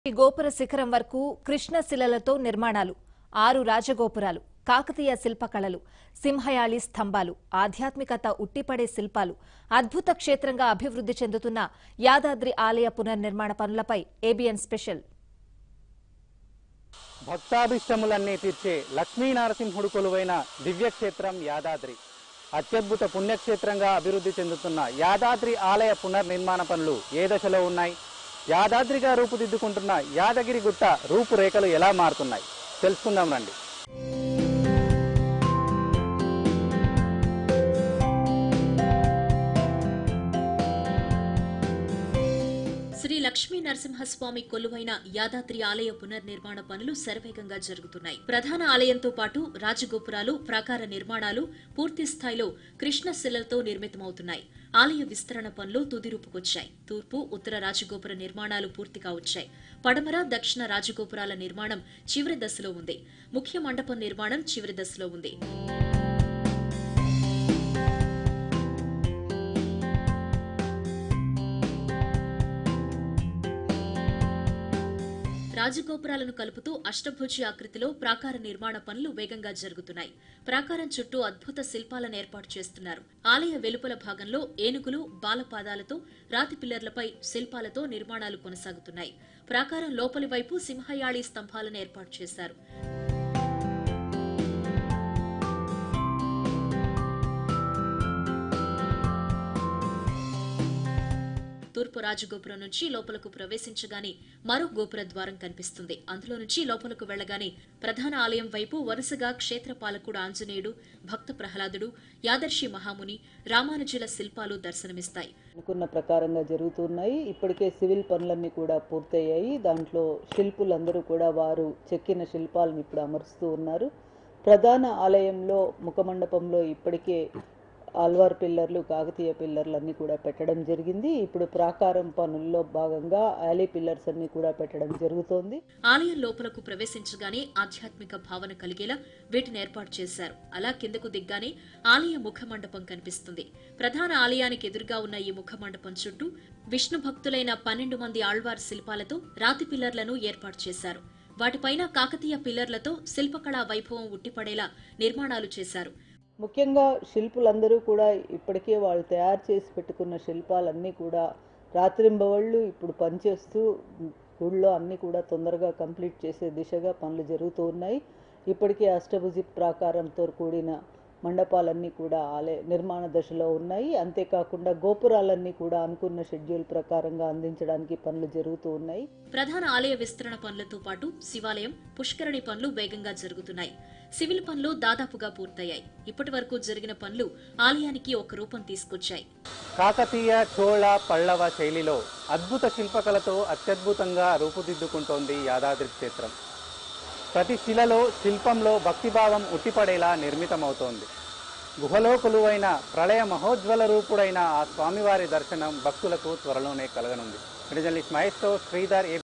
ఈ గోపుర శిఖరం వరకు కృష్ణశిలలతో నిర్మాణాలు ఆరు రాజగోపురాలు కాకతీయ శిల్పకళలు సింహయాళి స్తంభాలు ఆధ్యాత్మికత ఉట్టిపడే శిల్పాలు అద్భుత క్షేత్రంగా అభివృద్ధి చెందుతున్న యాదాద్రి ఆలయ పునర్నిర్మాణ పనులపై ఏబిఎన్ స్పెషల్ భక్తాభిష్టములన్నీ తీర్చే లక్ష్మీనరసింహుడు కొలువైన దివ్యక్షేత్రం యాదాద్రి అత్యద్భుత పుణ్యక్షేత్రంగా అభివృద్ధి చెందుతున్న యాదాద్రి ఆలయ పునర్నిర్మాణ పనులు ఏ దశలో ఉన్నాయి యాదాద్రిగా రూపుదిద్దుకుంటున్న యాదగిరి గుట్ట రూపురేఖలు ఎలా మారుతున్నాయి తెలుసుకుందాం రండి శ్రీ లక్ష్మీ నరసింహస్వామి కొలువైన యాదాద్రి ఆలయ పునర్నిర్మాణ పనులు శరవేగంగా జరుగుతున్నాయి ప్రధాన ఆలయంతో పాటు రాజగోపురాలు ప్రాకార నిర్మాణాలు పూర్తి స్థాయిలో కృష్ణశిలలతో నిర్మితమవుతున్నాయి ఆలయ విస్తరణ పనులు తుది రూపుకొచ్చాయి తూర్పు ఉత్తర రాజగోపుర నిర్మాణాలు పూర్తిగా వచ్చాయి పడమర దక్షిణ రాజగోపురాల నిర్మాణం చివరి దశలో ఉంది ముఖ్య మండపం నిర్మాణం చివరి దశలో ఉంది రాజగోపురాలను కలుపుతూ అష్టభుజి ఆకృతిలో ప్రాకార నిర్మాణ పనులు వేగంగా జరుగుతున్నాయి ప్రాకారం చుట్టూ అద్భుత శిల్పాలను ఏర్పాటు చేస్తున్నారు ఆలయ వెలుపల భాగంలో ఏనుగులు బాలపాదాలతో రాతి పిల్లర్లపై శిల్పాలతో నిర్మాణాలు కొనసాగుతున్నాయి ప్రాకారం లోపలి వైపు సింహయాళి స్తంభాలను ఏర్పాటు చేశారు తూర్పు రాజగోపురం నుంచి లోపలకు ప్రవేశించగానే మరో గోపుర ద్వారం కనిపిస్తుంది అందులో నుంచి లోపలకు వెళ్లగానే ప్రధాన ఆలయం వైపు వరుసగా క్షేత్ర పాలకుడు ఆంజనేయుడు భక్త ప్రహ్లాదుడు యాదర్శి మహాముని రామానుజుల శిల్పాలు దర్శనమిస్తాయి అనుకున్న ప్రకారంగా జరుగుతున్నాయి ఇప్పటికే సివిల్ పనులన్నీ కూడా పూర్తయ్యాయి దాంట్లో శిల్పులందరూ కూడా వారు చెక్కిన శిల్పాలను ఇప్పుడు అమరుస్తూ ఉన్నారు ప్రధాన ఆలయంలో ముఖమండపంలో ఇప్పటికే ఆల్వార్ పిల్లర్లు కాకతీయ పిల్లర్లు అన్నీ కూడా పెట్టడం జరిగింది ఇప్పుడు ప్రాకారం పనుల్లో భాగంగా ఆలీ పిల్లర్స్ అన్ని కూడా పెట్టడం జరుగుతోంది ఆలయం లోపలకు ప్రవేశించగానే ఆధ్యాత్మిక భావన కలిగేలా వీటిని ఏర్పాటు చేశారు అలా కిందకు దిగ్గానే ఆలయ ముఖ మండపం కనిపిస్తుంది ప్రధాన ఆలయానికి ఎదురుగా ఉన్న ఈ ముఖ మండపం చుట్టూ విష్ణు భక్తులైన పన్నెండు మంది ఆళ్వార్ శిల్పాలతో రాతి పిల్లర్లను ఏర్పాటు చేశారు వాటిపైన కాకతీయ పిల్లర్లతో శిల్పకళా వైభవం ఉట్టిపడేలా నిర్మాణాలు చేశారు ముఖ్యంగా శిల్పులందరూ కూడా ఇప్పటికే వాళ్ళు తయారు చేసి పెట్టుకున్న శిల్పాలన్నీ కూడా రాత్రింబవళ్ళు ఇప్పుడు పనిచేస్తూ గుళ్ళో అన్నీ కూడా తొందరగా కంప్లీట్ చేసే దిశగా పనులు జరుగుతూ ఉన్నాయి ఇప్పటికే అష్టభుజి ప్రాకారంతో కూడిన మండపాలన్నీ కూడా ఆలయ నిర్మాణ దశలో ఉన్నాయి అంతేకాకుండా గోపురాలన్నీ కూడా అనుకున్న షెడ్యూల్ ప్రకారంగా అందించడానికి పనులు జరుగుతూ ఉన్నాయి ప్రధాన ఆలయ విస్తరణ పనులతో పాటు శివాలయం పుష్కరణి పనులు వేగంగా జరుగుతున్నాయి సివిల్ పనులు దాదాపుగా పూర్తయ్యాయి ఇప్పటి వరకు జరిగిన పనులు ఆలయానికి ఒక రూపం తీసుకొచ్చాయి కాకతీయ చోళ పల్లవ శైలిలో అద్భుత శిల్పకళతో అత్యద్భుతంగా రూపుదిద్దుకుంటోంది యాదాద్రి క్షేత్రం ప్రతి శిలలో శిల్పంలో భక్తిభావం ఉట్టిపడేలా నిర్మితమవుతోంది గుహలో కొలువైన ప్రళయ మహోజ్వల రూపుడైన ఆ స్వామివారి దర్శనం భక్తులకు త్వరలోనే కలగనుంది జర్నలిస్ట్ మహేష్తో శ్రీధర్ ఏ